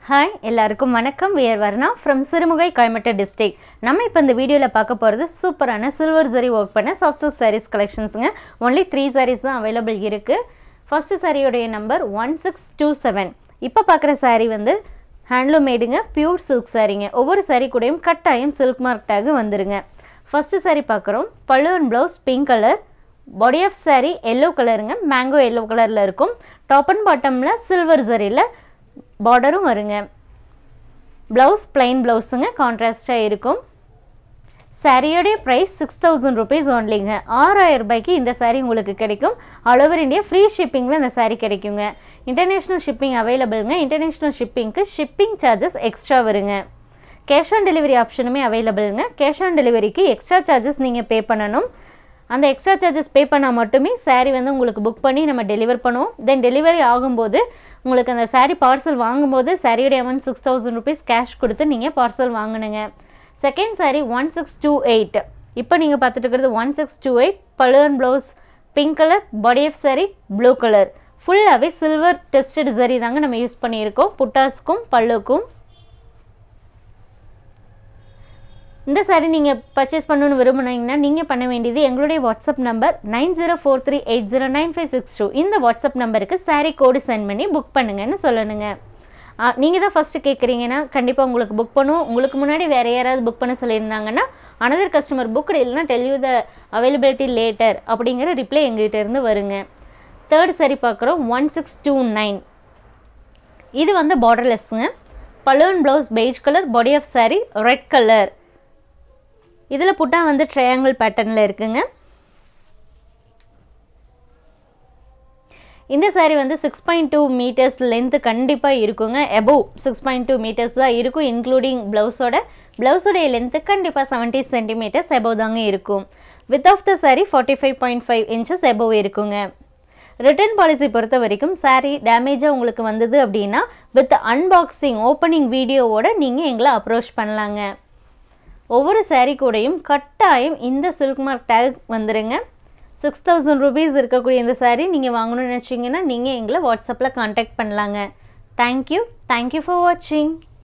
hi எல்லாருக்கும் வணக்கம் we're Varna from Sirumugai Coimbatore district நம்ம இப்போ இந்த வீடியோவில் பார்க்க போகிறது சூப்பரான சில்வர் சரி ஒர்க் பண்ண சாஃப்ட் சில்க் சாரீஸ் கலெக்ஷன்ஸுங்க ஒன்லி த்ரீ சாரீஸ் தான் அவைலபிள் இருக்குது ஃபஸ்ட்டு சாரியோடைய number one six two seven இப்போ பார்க்குற saree வந்து ஹேண்ட்லூம் மேடுங்க பியூர் சில்க் சாரீங்க ஒவ்வொரு saree கூடயும் கட்டாயம் சில்க் மார்க் டேக் வந்துருங்க ஃபஸ்ட்டு saree பார்க்குறோம் pallu and blouse pink colour body of saree yellow கலருங்க மேங்கோ எல்லோ கலரில் இருக்கும் டாப் அண்ட் பாட்டமில் சில்வர் சரியில் பார்டரும் வருங்க ப்ளவுஸ் plain ப்ளவுஸுங்க கான்ட்ராஸ்டாக இருக்கும் சாரியோடைய ப்ரைஸ் சிக்ஸ் தௌசண்ட் ருபீஸ் ஒன்லிங்க ஆறாயிரம் ரூபாய்க்கு இந்த saree உங்களுக்கு கிடைக்கும் ஆல் ஓவர் இந்தியா ஃப்ரீ ஷிப்பிங்கில் இந்த saree கிடைக்குங்க இன்டர்நேஷ்னல் ஷிப்பிங் அவைலபிளுங்க இன்டர்நேஷ்னல் ஷிப்பிங்க்கு ஷிப்பிங் சார்ஜஸ் எக்ஸ்ட்ரா வருங்க கேஷ் ஆன் டெலிவரி ஆப்ஷனுமே அவைலபிளுங்க கேஷ் ஆன் டெலிவரிக்கு எக்ஸ்ட்ரா சார்ஜஸ் நீங்கள் பே பண்ணணும் அந்த எக்ஸ்ட்ரா சார்ஜஸ் பே பண்ணால் மட்டுமே saree வந்து உங்களுக்கு புக் பண்ணி நம்ம டெலிவர் பண்ணுவோம் தென் டெலிவரி ஆகும்போது உங்களுக்கு அந்த saree பார்சல் வாங்கும்போது சாரியோடைய amount six thousand rupees cash கொடுத்து நீங்கள் பார்சல் வாங்கணுங்க second saree one six two eight இப்போ நீங்கள் பார்த்துட்டு இருக்கிறது ஒன் சிக்ஸ் டூ எயிட் பழுவன் blouse pink colour body of saree blue colour ஃபுல்லாகவே சில்வர் டெஸ்டட் சரி தாங்க நம்ம யூஸ் பண்ணியிருக்கோம் புட்டாஸ்க்கும் பல்லுக்கும் இந்த சாரி நீங்கள் பர்ச்சேஸ் பண்ணணும்னு விரும்புனீங்கன்னா நீங்கள் பண்ண வேண்டியது எங்களுடைய WhatsApp number nine zero four three eight zero nine five six two இந்த வாட்ஸ்அப் நம்பருக்கு சாரீ கோடு சென்ட் பண்ணி புக் பண்ணுங்கன்னு சொல்லணுங்க நீங்கள் தான் ஃபஸ்ட்டு கேட்குறீங்கன்னா கண்டிப்பாக உங்களுக்கு புக் பண்ணுவோம் உங்களுக்கு முன்னாடி வேறு யாராவது புக் பண்ண சொல்லியிருந்தாங்கன்னா அனதர் கஸ்டமர் புக் இல்லைன்னா tell you the availability later அப்படிங்கிற ரிப்ளை எங்ககிட்ட இருந்து வருங்க தேர்ட் சாரி பார்க்குறோம் ஒன் சிக்ஸ் டூ நைன் இது வந்து பார்டர்லெஸ்ஸுங்க balloon blouse beige colour body of saree red colour இதில் புட்டா வந்து ட்ரையாங்கிள் பேட்டர்னில் இருக்குங்க இந்த saree வந்து six point two metres length கண்டிப்பாக இருக்குங்க above six point two metres தான் இருக்கும் இன்க்ளூடிங் ப்ளவுஸோட ப்ளவுஸோடைய லென்த்து கண்டிப்பாக செவன்ட்டி சென்டிமீட்டர்ஸ் எபோவ் தாங்க இருக்கும் with of the saree forty five point five inches above இருக்குங்க ரிட்டர்ன் பாலிசி பொறுத்த வரைக்கும் saree டேமேஜாக உங்களுக்கு வந்தது அப்படின்னா வித் அன்பாக்சிங் ஓப்பனிங் வீடியோவோட நீங்கள் எங்களை அப்ரோச் பண்ணலாங்க ஒவ்வொரு saree கூடயும் கட்டாயம் இந்த சில்க் மார்க் டேக் வந்துடுங்க சிக்ஸ் தௌசண்ட் ருபீஸ் இருக்கக்கூடிய இந்த saree நீங்கள் வாங்கணும்னு நினச்சிங்கன்னா நீங்கள் எங்களை வாட்ஸ்அப்பில் காண்டாக்ட் பண்ணலாங்க தேங்க்யூ தேங்க்யூ ஃபார் வாட்சிங்